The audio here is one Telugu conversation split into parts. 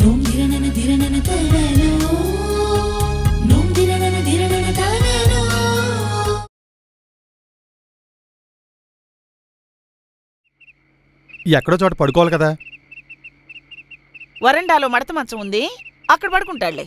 నోం ధిరణన ధిరణన తననో నోం ధిరణన ధిరణన తననో ఎక్కడో చోట పడుకోవాలి కదా వరండాలో మడత మంచం ఉంది అక్కడ పడుకుంటాడులే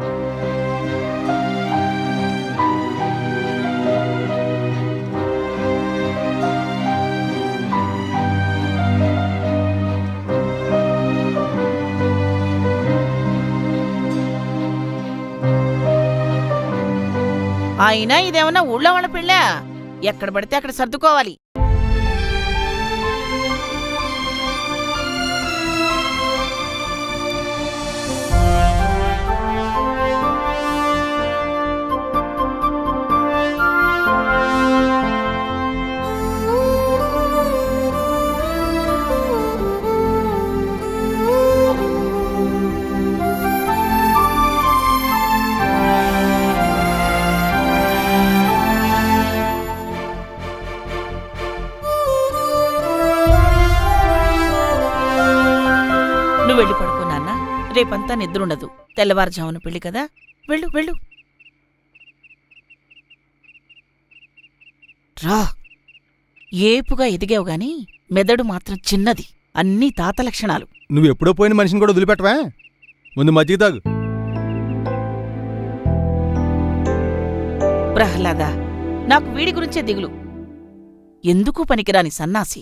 అయినా ఇదేమన్నా ఊళ్ళో వాళ్ళ పెళ్ళా ఎక్కడ పడితే అక్కడ సర్దుకోవాలి నువ్వు వెళ్ళి పడుకో నాన్న రేపంతా నిద్రుండదు తెల్లవారుజామున పెళ్లి కదా వెళ్ళు వెళ్ళు రా ఏపుగా ఎదిగావు గాని మెదడు మాత్రం చిన్నది అన్నీ తాత లక్షణాలు నువ్వు ఎప్పుడో పోయిన మనిషిని కూడా వదిలిపెట్టవా ముందు మజ్జిగ తాగు ప్రహ్లాద నాకు వీడి గురించే దిగులు ఎందుకు పనికిరాని సన్నాసి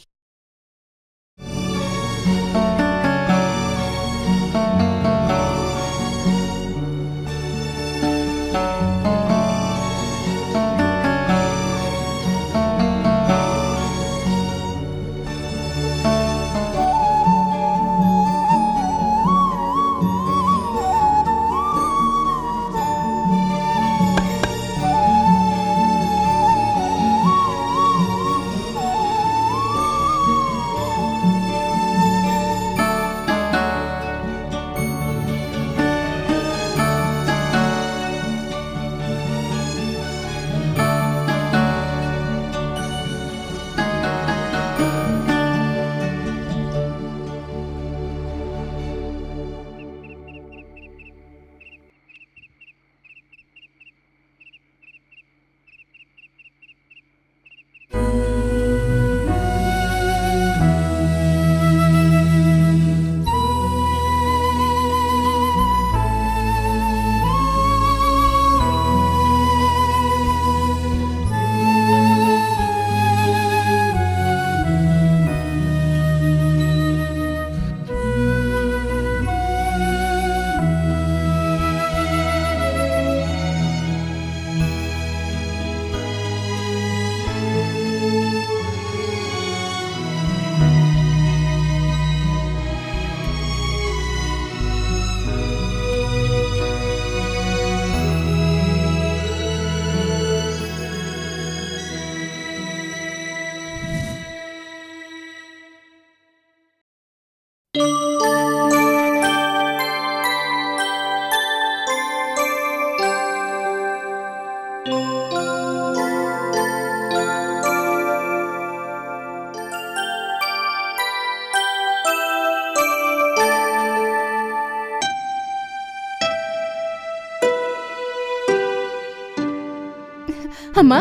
అమ్మా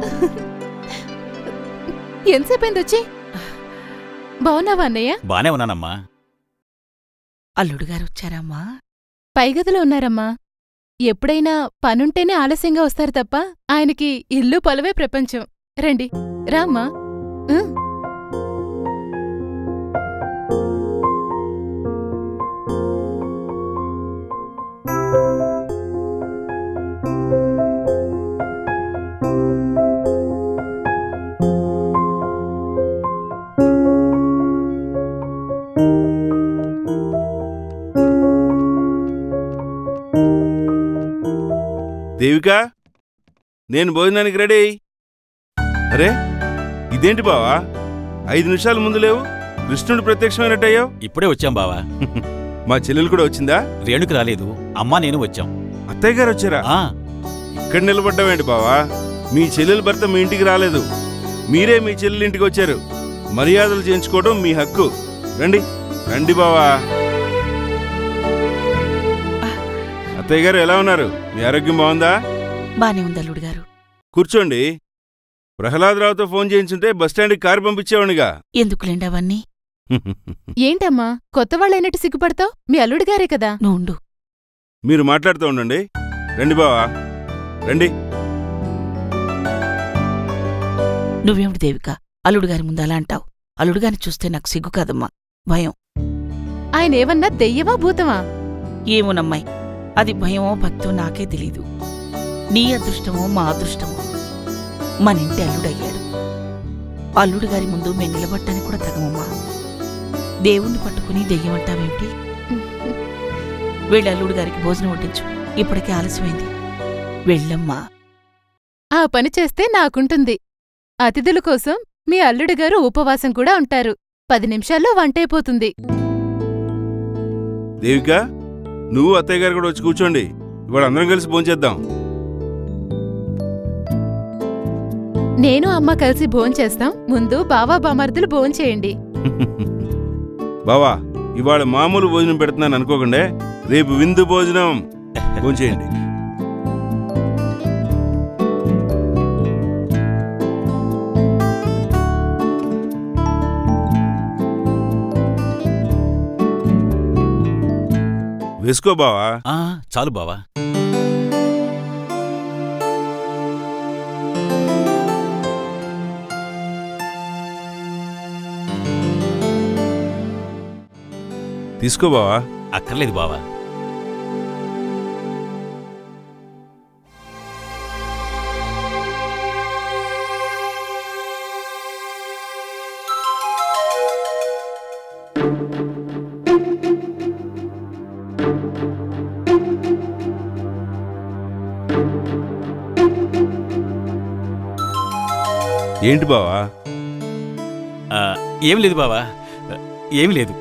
ఎంతసేపైంది వచ్చి బాగున్నావా అన్నయ్య బానే ఉన్నానమ్మా అల్లుడు గారు వచ్చారమ్మా పై గదిలో ఉన్నారమ్మా ఎప్పుడైనా పనుంటేనే ఆలస్యంగా వస్తారు తప్ప ఆయనకి ఇల్లు పొలవే ప్రపంచం రండి రామ్మా ఉం. దేవిక నేను భోజనానికి రెడీ అరే ఇదేంటి బావా ఐదు నిమిషాల ముందు లేవు కృష్ణుడు ప్రత్యక్షమైనట్టయ్యావు ఇప్పుడే వచ్చాం బావా మా చెల్లెలు కూడా వచ్చిందా రేణుకి రాలేదు అమ్మా నేను వచ్చాం అత్తయ్య గారు వచ్చారా ఆ ఇక్కడ నిలబడ్డావేంటి బావా మీ చెల్లెల భర్త మీ ఇంటికి రాలేదు మీరే మీ చెల్లెల ఇంటికి వచ్చారు మర్యాదలు చేయించుకోవడం మీ హక్కు రండి రండి బావా అత్తయ్య గారు ఎలా ఉన్నారు మీ ఆరోగ్యం బాగుందా బానే ఉంది అల్లుడు గారు కూర్చోండి ప్రహ్లాదరావుతో ఫోన్ చేయించుంటే బస్టాండ్కి కారు పంపించేవాడిగా ఎందుకులేండి అవన్నీ ఏంటమ్మా కొత్త వాళ్ళైనట్టు సిగ్గుపడతావు మీ అల్లుడు గారే కదా నువ్వు ఉండు. మీరు మాట్లాడుతూ ఉండండి రండి బావా రండి నువ్వేమిటి దేవిక అల్లుడు గారి ముందు అలా అంటావు అల్లుడు గారిని చూస్తే నాకు సిగ్గు కాదమ్మా భయం ఆయన ఏమన్నా దెయ్యవా భూతమా ఏమోనమ్మాయి అది భయమో భక్తో నాకే తెలీదు నీ అదృష్టమో మా అదృష్టమో మన ఇంటి అల్లుడయ్యాడు అల్లుడు గారి ముందు మేము నిలబట్టడానికి కూడా తగమమ్మా దేవుణ్ణి పట్టుకుని దెయ్యమంటావేమిటి వెళ్ళి అల్లుడు గారికి భోజనం వడ్డించు ఇప్పటికే ఆలస్యమైంది వెళ్ళమ్మా ఆ పని చేస్తే నాకుంటుంది అతిథుల కోసం మీ అల్లుడు గారు ఉపవాసం కూడా ఉంటారు పది నిమిషాల్లో వంటైపోతుంది దేవిక నువ్వు అత్తయ్య గారు కూడా వచ్చి కూర్చోండి ఇవాళ అందరం కలిసి భోంచేద్దాం నేను అమ్మ కలిసి భోంచేస్తాం ముందు బావా బామర్దులు భోంచేయండి బావా ఇవాళ మామూలు భోజనం పెడుతున్నాను అనుకోకండే రేపు విందు భోజనం భోంచేయండి వేసుకో బావా ఆ, చాలు బావా తీసుకో బావా అక్కర్లేదు బావా ఏంటి బావా ఆ, ఏం లేదు బావా ఏం లేదు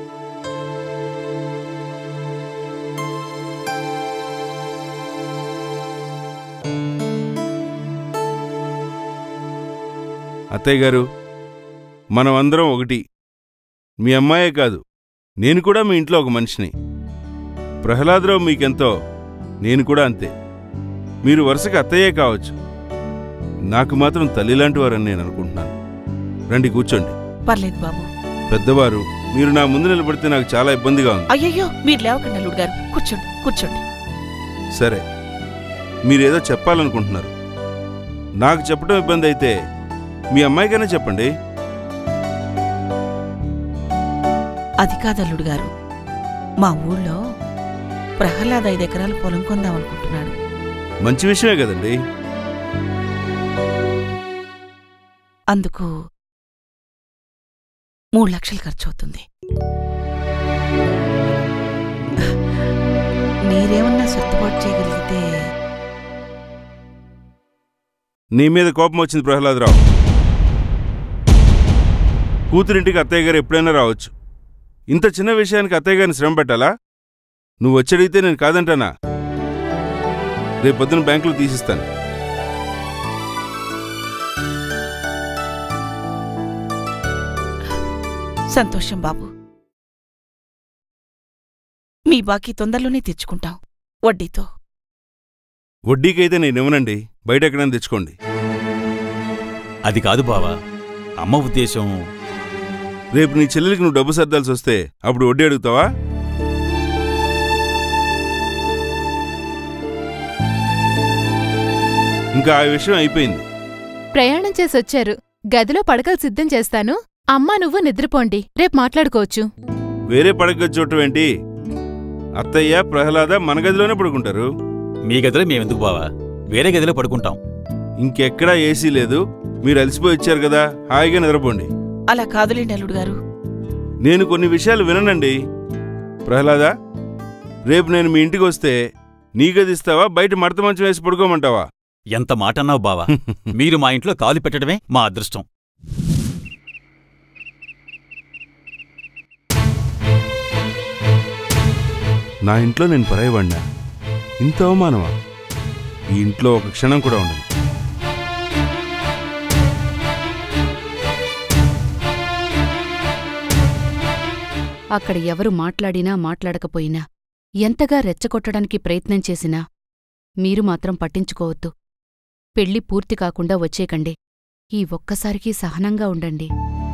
అత్తయ్య గారు మనం అందరం ఒకటి మీ అమ్మాయే కాదు నేను కూడా మీ ఇంట్లో ఒక మనిషిని ప్రహ్లాదరావు మీకెంతో నేను కూడా అంతే మీరు వరుసగా అత్తయ్యే కావచ్చు నాకు మాత్రం తల్లిలాంటి వారని నేను అనుకుంటున్నాను రండి కూర్చోండి పర్లేదు బాబు పెద్దవారు మీరు నా ముందు నిలబడితే నాకు చాలా ఇబ్బందిగా ఉంది అయ్యయ్యో మీరు లేవకండి అల్లుడు గారు కూర్చోండి కూర్చోండి సరే మీరేదో చెప్పాలనుకుంటున్నారు నాకు చెప్పడం ఇబ్బంది అయితే మీ అమ్మాయికైనా చెప్పండి అది కాదు అల్లుడు గారు మా ఊళ్ళో ప్రహ్లాద్ ఐదు ఎకరాలు పొలం కొందామనుకుంటున్నాడు మంచి విషయమే కదండి అందుకు మూడు లక్షలు ఖర్చు అవుతుంది మీరేమన్నా సర్దుబాటు చేయగలిగితే నీ మీద కోపం వచ్చింది ప్రహ్లాదరావు కూతురింటికి అత్తయ్య గారు ఎప్పుడైనా రావచ్చు ఇంత చిన్న విషయానికి అత్తయ్య గారిని శ్రమ పెట్టాలా నువ్వు వచ్చడిగితే నేను కాదంటానా రేపు పొద్దున బ్యాంకులో తీసిస్తాను సంతోషం బాబు మీ బాకీ తొందరలోనే తెచ్చుకుంటాం వడ్డీతో వడ్డీకైతే నేను ఇవ్వనండి బయట ఎక్కడైనా తెచ్చుకోండి అది కాదు బావా అమ్మ ఉద్దేశం రేపు నీ చెల్లెలికి నువ్వు డబ్బు సర్దాల్సి వస్తే అప్పుడు వడ్డీ అడుగుతావా ఇంకా ఆ విషయం అయిపోయింది ప్రయాణం చేసొచ్చారు గదిలో పడకలు సిద్ధం చేస్తాను అమ్మా నువ్వు నిద్రపోండి రేపు మాట్లాడుకోవచ్చు వేరే పడగది చూడటం ఏంటి అత్తయ్య ప్రహ్లాద మన గదిలోనే పడుకుంటారు మీ గదిలో మేమెందుకు బావా వేరే గదిలో పడుకుంటాం ఇంకెక్కడా ఏసీ లేదు మీరు అలసిపోయి వచ్చారు కదా హాయిగా నిద్రపోండి అలా కాదులేండి అల్లుడు గారు నేను కొన్ని విషయాలు విననండి ప్రహ్లాద రేపు నేను మీ ఇంటికి వస్తే నీ గది ఇస్తావా బయట మడత మంచం వేసి పడుకోమంటావా ఎంత మాట అన్నావు బావా మీరు మా ఇంట్లో కాలు పెట్టడమే మా అదృష్టం నా ఇంట్లో నేను పరాయివాడినా ఇంత అవమానమా ఈ ఇంట్లో ఒక క్షణం కూడా ఉండదు అక్కడ ఎవరు మాట్లాడినా మాట్లాడకపోయినా ఎంతగా రెచ్చగొట్టడానికి ప్రయత్నం చేసినా మీరు మాత్రం పట్టించుకోవద్దు పెళ్లి పూర్తి కాకుండా వచ్చేకండి ఈ ఒక్కసారికి సహనంగా ఉండండి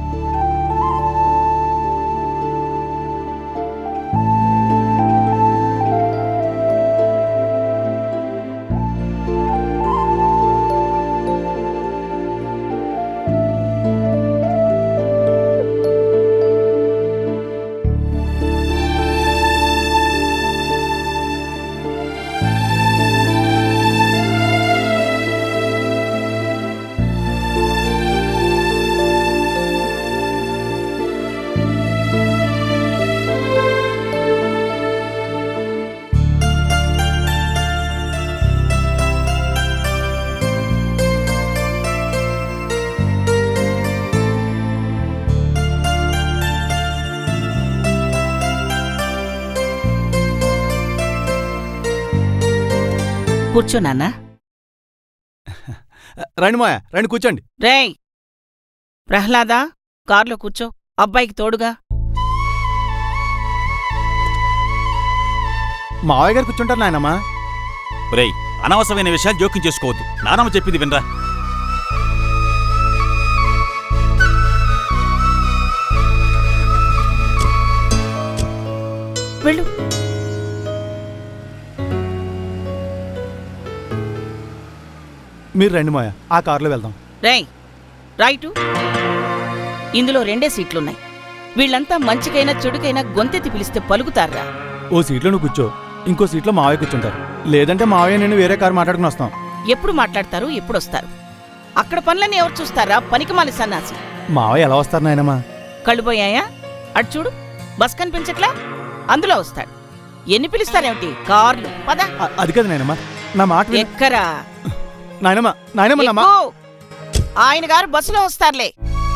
కూర్చో నాన్న రండి మాయా రండి కూర్చోండి రేయ్ ప్రహ్లాదా కారులో కూర్చో అబ్బాయికి తోడుగా మావయ్య గారు కూర్చుంటారు నాయనమ్మా రేయ్ అనవసరమైన విషయాలు జోక్యం చేసుకోవద్దు నానమ్మ చెప్పింది వినరా వెళ్ళు మీరు రండి మాయా ఆ కారులో వెళ్దాం రేయ్ రైటు ఇందులో రెండే సీట్లున్నాయి వీళ్ళంతా మంచికైనా చెడుకైనా గొంతెత్తి పిలిస్తే పలుకుతారా ఓ సీట్లో నువ్వు కూర్చో ఇంకో సీట్లో మావయ్య కూర్చుంటారు లేదంటే మావయ్య నేను వేరే కారు మాట్లాడుకుని వస్తాం ఎప్పుడు మాట్లాడతారు ఎప్పుడు వస్తారు అక్కడ పనులన్నీ ఎవరు చూస్తారా పనికిమాలి సన్నాసి మావయ్య ఎలా వస్తారు నాయనమ్మా కళ్ళు పోయాయా అటు చూడు బస్ కనిపించట్లా అందులో వస్తాడు ఎన్ని పిలుస్తారేమిటి కార్లు పద అ- అది కదా నాయనమ్మా నా మాట విను. ఎక్కరా నాయనమ్మా నాయనమ్మా నా మా ఎక్కు. ఆయన గారు బస్సులో వస్తారులే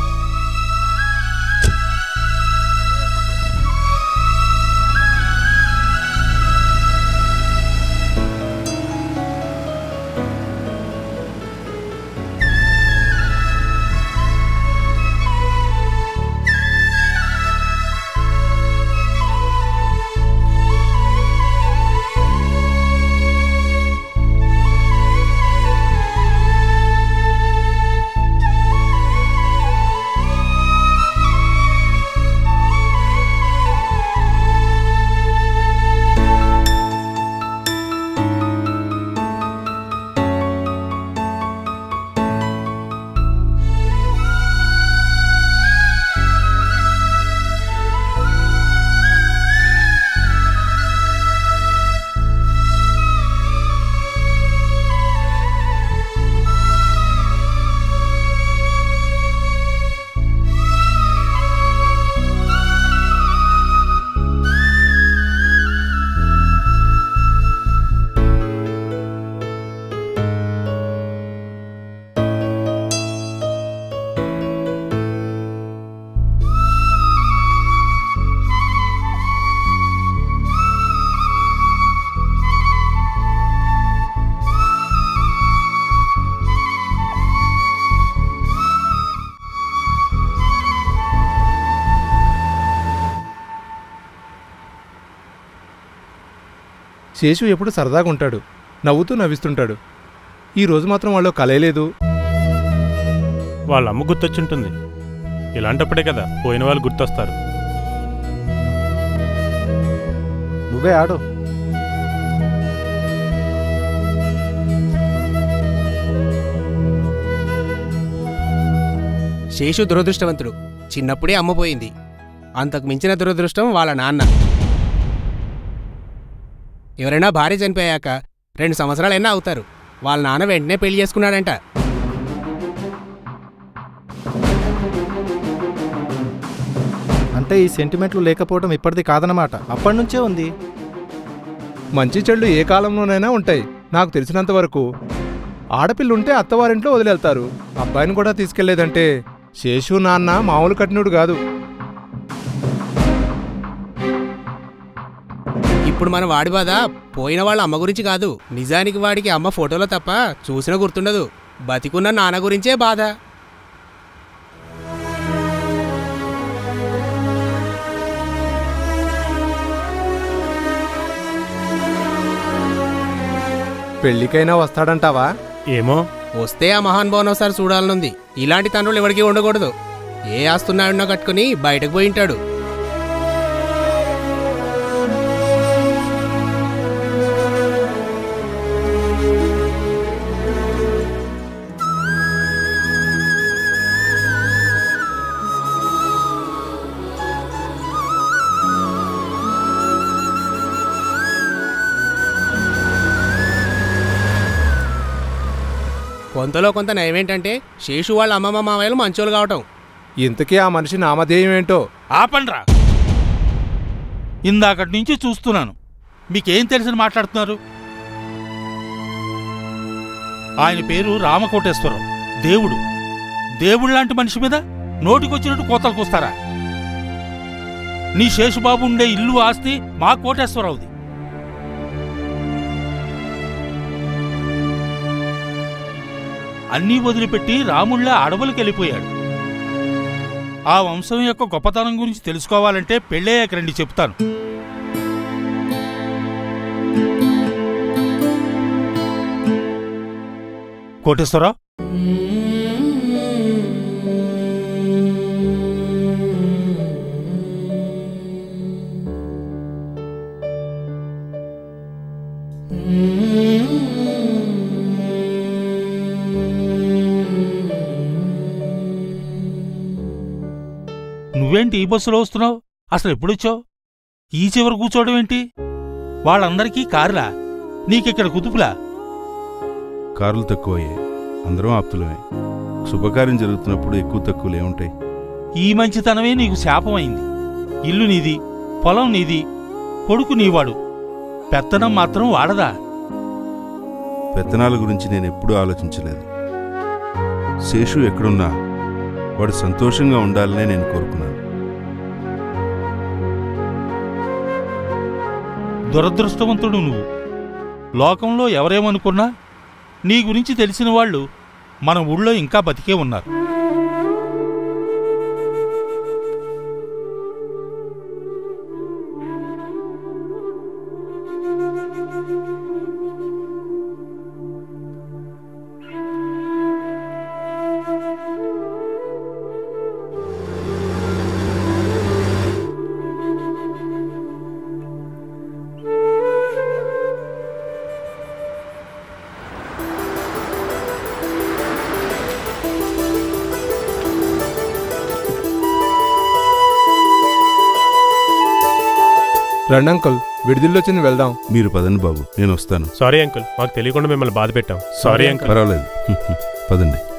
శేషు ఎప్పుడు సరదాగా ఉంటాడు నవ్వుతూ నవ్విస్తుంటాడు ఈ రోజు మాత్రం వాళ్ళు కలయలేదు వాళ్ళ అమ్మ గుర్తొచ్చుంటుంది ఇలాంటప్పుడే కదా పోయిన వాళ్ళు గుర్తొస్తారు నువ్వే ఆడు శేషు దురదృష్టవంతుడు చిన్నప్పుడే అమ్మపోయింది అంతకు మించిన దురదృష్టం వాళ్ళ నాన్న ఎవరైనా భార్య చనిపోయాక రెండు సంవత్సరాలైనా అవుతారు వాళ్ళ నాన్న వెంటనే పెళ్లి చేసుకున్నాడంట అంటే ఈ సెంటిమెంట్లు లేకపోవడం ఇప్పటిది కాదనమాట అప్పటి నుంచే ఉంది మంచి చెళ్ళు ఏ కాలంలోనైనా ఉంటాయి నాకు తెలిసినంత వరకు ఆడపిల్లుంటే అత్తవారింట్లో వదిలేళ్తారు అబ్బాయిని కూడా తీసుకెళ్లేదంటే శేషు నాన్న మామూలు కఠినుడు కాదు ఇప్పుడు మన వాడి బాధ పోయిన వాళ్ళ అమ్మ గురించి కాదు నిజానికి వాడికి అమ్మ ఫోటోలో తప్ప చూసినా గుర్తుండదు బతికున్న నాన్న గురించే బాధ పెళ్ళికైనా వస్తాడంటావా ఏమో వస్తే ఆ మహానుభావం ఒకసారి చూడాలనుంది ఇలాంటి తండ్రులు ఎవరికి ఉండకూడదు ఏ ఆస్తున్నాడో కట్టుకుని బయటకు పోయి ఉంటాడు కొంతలో కొంత నయమేంటంటే శేషు వాళ్ళ అమ్మమ్మ మామయ్యలు మంచోళ్ళు కావటం ఇంతకీ ఆ మనిషి నామధేయం ఏంటో ఆపండ్రా ఇందాకటి నుంచి చూస్తున్నాను మీకేం తెలిసిన మాట్లాడుతున్నారు ఆయన పేరు రామకోటేశ్వరరావు దేవుడు దేవుడు లాంటి మనిషి మీద నోటికొచ్చినట్టు కోతలు కూస్తారా నీ శేషుబాబు ఉండే ఇల్లు ఆస్తి మా కోటేశ్వరరావుది అన్నీ వదిలిపెట్టి రాముళ్ళ అడవులకు వెళ్ళిపోయాడు ఆ వంశం యొక్క గొప్పతనం గురించి తెలుసుకోవాలంటే పెళ్ళయ్యాక రండి చెప్తాను కోటేశ్వరరావు నువ్వేంటి ఈ బస్సులో వస్తున్నావు అసలు ఎప్పుడొచ్చావు ఈ చివర కూర్చోవడం ఏంటి వాళ్ళందరికీ కారులా నీకిక్కడ కుదుపులా కార్లు తక్కువయ్యాయి అందరం ఆప్తులమే శుభకార్యం జరుగుతున్నప్పుడు ఎక్కువ తక్కువలు ఏముంటాయి ఈ మంచితనమే నీకు శాపమైంది ఇల్లు నీది పొలం నీది కొడుకు నీవాడు పెత్తనం మాత్రం వాడదా పెత్తనాల గురించి నేను ఎప్పుడూ ఆలోచించలేదు శేషు ఎక్కడున్నా వాడు సంతోషంగా ఉండాలనే నేను కోరుకున్నాను దురదృష్టవంతుడు నువ్వు లోకంలో ఎవరేమనుకున్నా నీ గురించి తెలిసిన వాళ్ళు మన ఊళ్ళో ఇంకా బతికే ఉన్నారు రండి అంకుల్ విడిదిల్లొచ్చింది వెళ్దాం మీరు పదండి బాబు నేను వస్తాను సారీ అంకుల్ మాకు తెలియకుండా మిమ్మల్ని బాధ పెట్టాం సారీ అంకుల్ పర్వాలేదు పదండి